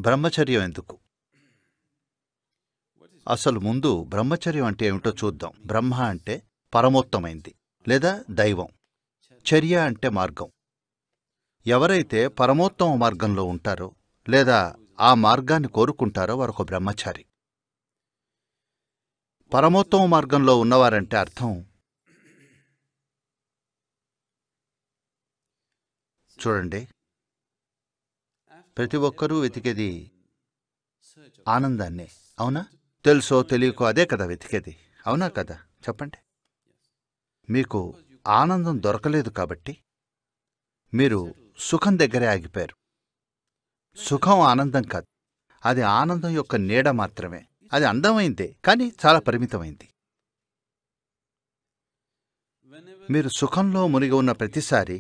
బ్రహ్మచర్యం ఎందుకు అసలు ముందు బ్రహ్మచర్యం అంటే ఏమిటో చూద్దాం బ్రహ్మ అంటే పరమోత్తమైంది లేదా దైవం చర్య అంటే మార్గం ఎవరైతే పరమోత్తమ మార్గంలో ఉంటారో లేదా ఆ మార్గాన్ని కోరుకుంటారో వారు ఒక బ్రహ్మచారి పరమోత్తమ మార్గంలో ఉన్నవారంటే అర్థం చూడండి ప్రతి ఒక్కరూ వెతికేది ఆనందాన్నే అవునా తెలుసో తెలియకో అదే కదా వెతికేది అవునా కదా చెప్పండి మీకు ఆనందం దొరకలేదు కాబట్టి మీరు సుఖం దగ్గరే ఆగిపోయారు సుఖం ఆనందం కాదు అది ఆనందం యొక్క నీడ మాత్రమే అది అందమైందే కానీ చాలా పరిమితమైంది మీరు సుఖంలో మునిగి ఉన్న ప్రతిసారి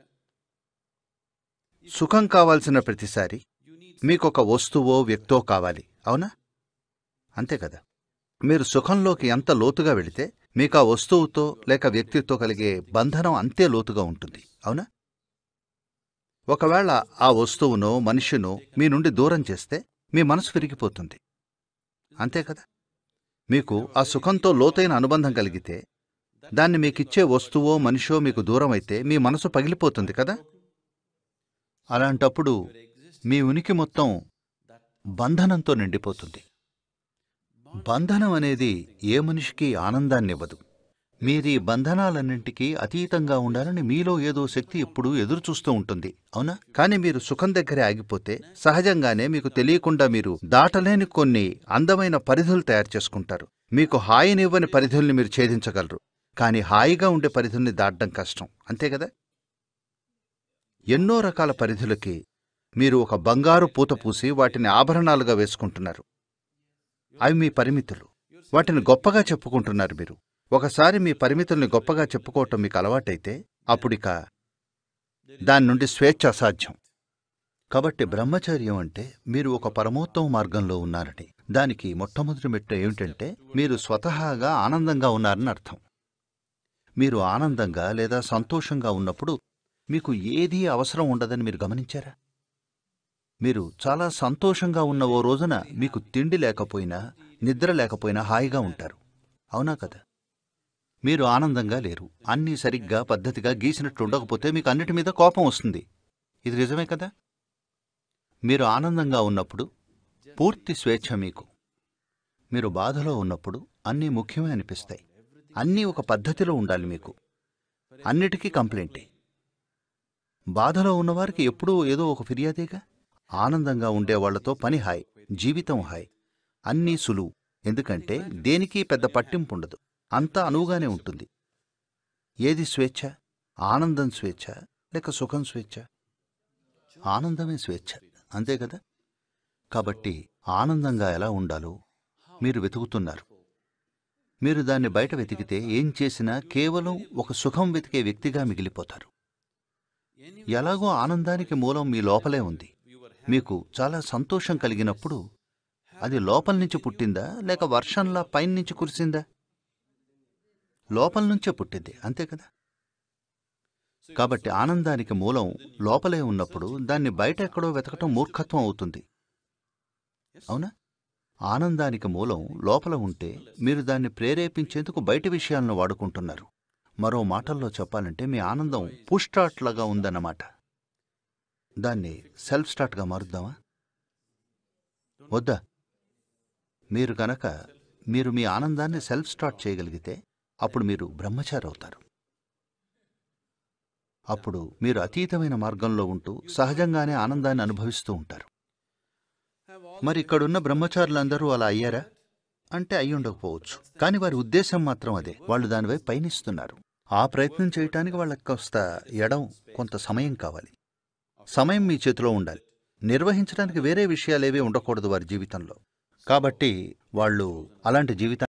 సుఖం కావాల్సిన ప్రతిసారి మీకొక వస్తువో వ్యక్తో కావాలి అవునా అంతే కదా మీరు సుఖంలోకి ఎంత లోతుగా వెళితే మీకు ఆ వస్తువుతో లేక వ్యక్తితో కలిగే బంధనం అంతే లోతుగా ఉంటుంది అవునా ఒకవేళ ఆ వస్తువునో మనిషినో మీ నుండి దూరం చేస్తే మీ మనసు విరిగిపోతుంది అంతే కదా మీకు ఆ సుఖంతో లోతైన అనుబంధం కలిగితే దాన్ని మీకిచ్చే వస్తువో మనిషో మీకు దూరం అయితే మీ మనసు పగిలిపోతుంది కదా అలాంటప్పుడు మీ ఉనికి మొత్తం బంధనంతో నిండిపోతుంది బంధనం అనేది ఏ మనిషికి ఆనందాన్నివ్వదు మీరీ బంధనాలన్నింటికీ అతీతంగా ఉండాలని మీలో ఏదో శక్తి ఎప్పుడూ ఎదురుచూస్తూ ఉంటుంది అవునా కానీ మీరు సుఖం దగ్గరే ఆగిపోతే సహజంగానే మీకు తెలియకుండా మీరు దాటలేని కొన్ని అందమైన పరిధులు తయారు చేసుకుంటారు మీకు హాయినివ్వని పరిధుల్ని మీరు ఛేదించగలరు కానీ హాయిగా ఉండే పరిధుల్ని దాటడం కష్టం అంతే కదా ఎన్నో రకాల పరిధులకి మీరు ఒక బంగారు పూత పూసి వాటిని ఆభరణాలుగా వేసుకుంటున్నారు అవి మీ పరిమితులు వాటిని గొప్పగా చెప్పుకుంటున్నారు మీరు ఒకసారి మీ పరిమితుల్ని గొప్పగా చెప్పుకోవటం మీకు అలవాటైతే అప్పుడిక దాని నుండి స్వేచ్ఛ అసాధ్యం కాబట్టి బ్రహ్మచర్యం అంటే మీరు ఒక పరమోత్తమ మార్గంలో ఉన్నారని దానికి మొట్టమొదటి మెట్టు ఏమిటంటే మీరు స్వతహాగా ఆనందంగా ఉన్నారని అర్థం మీరు ఆనందంగా లేదా సంతోషంగా ఉన్నప్పుడు మీకు ఏదీ అవసరం ఉండదని మీరు గమనించారా మీరు చాలా సంతోషంగా ఉన్న ఓ రోజున మీకు తిండి లేకపోయినా నిద్ర లేకపోయినా హాయిగా ఉంటారు అవునా కదా మీరు ఆనందంగా లేరు అన్నీ సరిగ్గా పద్ధతిగా గీసినట్టు ఉండకపోతే మీకు అన్నిటి మీద కోపం వస్తుంది ఇది నిజమే కదా మీరు ఆనందంగా ఉన్నప్పుడు పూర్తి స్వేచ్ఛ మీకు మీరు బాధలో ఉన్నప్పుడు అన్నీ ముఖ్యమే అనిపిస్తాయి అన్నీ ఒక పద్ధతిలో ఉండాలి మీకు అన్నిటికీ కంప్లైంటే బాధలో ఉన్నవారికి ఎప్పుడూ ఏదో ఒక ఫిర్యాదేగా ఆనందంగా ఉండేవాళ్లతో పని హాయ్ జీవితం హాయ్ అన్నీ సులువు ఎందుకంటే దేనికి పెద్ద పట్టింపు ఉండదు అంతా అనువుగానే ఉంటుంది ఏది స్వేచ్ఛ ఆనందం స్వేచ్ఛ లేక సుఖం స్వేచ్ఛ ఆనందమే స్వేచ్ఛ అంతే కదా కాబట్టి ఆనందంగా ఎలా ఉండాలో మీరు వెతుకుతున్నారు మీరు దాన్ని బయట వెతికితే ఏం చేసినా కేవలం ఒక సుఖం వెతికే వ్యక్తిగా మిగిలిపోతారు ఎలాగో ఆనందానికి మూలం మీ లోపలే ఉంది మీకు చాలా సంతోషం కలిగినప్పుడు అది లోపల నుంచి పుట్టిందా లేక వర్షంలా పైనుంచి కురిసిందా లోపల నుంచే పుట్టింది అంతే కదా కాబట్టి ఆనందానికి మూలం లోపలే ఉన్నప్పుడు దాన్ని బయట ఎక్కడో వెతకటం మూర్ఖత్వం అవుతుంది అవునా ఆనందానికి మూలం లోపల ఉంటే మీరు దాన్ని ప్రేరేపించేందుకు బయట విషయాలను వాడుకుంటున్నారు మరో మాటల్లో చెప్పాలంటే మీ ఆనందం పుష్టాట్లాగా ఉందన్నమాట దాన్ని సెల్ఫ్ స్టార్ట్గా మారుద్దామా వద్దా మీరు గనక మీరు మీ ఆనందాన్ని సెల్ఫ్ స్టార్ట్ చేయగలిగితే అప్పుడు మీరు బ్రహ్మచారి అవుతారు అప్పుడు మీరు అతీతమైన మార్గంలో ఉంటూ సహజంగానే ఆనందాన్ని అనుభవిస్తూ ఉంటారు మరి ఇక్కడున్న బ్రహ్మచారులందరూ అలా అయ్యారా అంటే అయి ఉండకపోవచ్చు కానీ వారి ఉద్దేశం మాత్రం అదే వాళ్ళు దానివై పయనిస్తున్నారు ఆ ప్రయత్నం చేయటానికి వాళ్ళకి కాస్త ఎడం కొంత సమయం కావాలి సమయం మీ చేతిలో ఉండాలి నిర్వహించడానికి వేరే విషయాలేవీ ఉండకూడదు వారి జీవితంలో కాబట్టి వాళ్ళు అలాంటి జీవితాన్ని